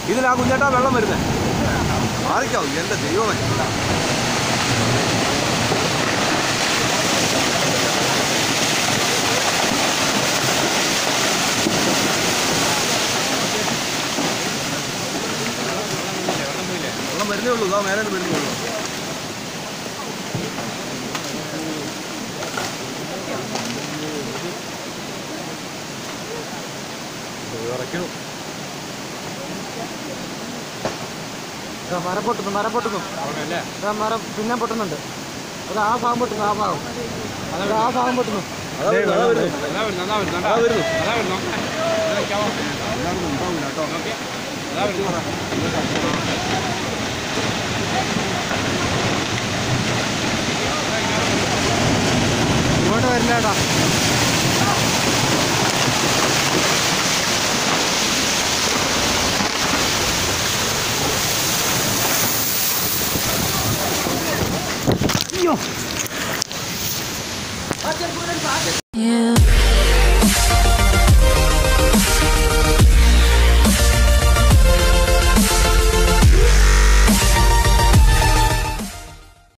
ഇതിലാ കുഞ്ഞേട്ടാ വെള്ളം വരുന്നത് മാറിക്കാവും എൻ്റെ ദൈവമേ വെള്ളം വരുന്നേ ഉള്ളൂ ഇതാ മേലെ വരുന്നേ ഉള്ളൂ ഇറക്കണം ദാ മരം പൊട്ടുന്നു മരം പൊട്ടുന്നു ദാ മരം പിന്നെ പൊട്ടുന്നുണ്ട് അത് ആ ഭാഗം പൊട്ടുന്നു ആ ഭാഗം അത് ആ ഭാഗം പൊട്ടുന്നു അതാ വരുന്നു, അതാ വരുന്നു. അതാ വരുന്നു. എല്ലാവർക്കും ഉണ്ടാവില്ല കേട്ടോ ഇങ്ങോട്ട് വരില്ല കേട്ടോ Yeah.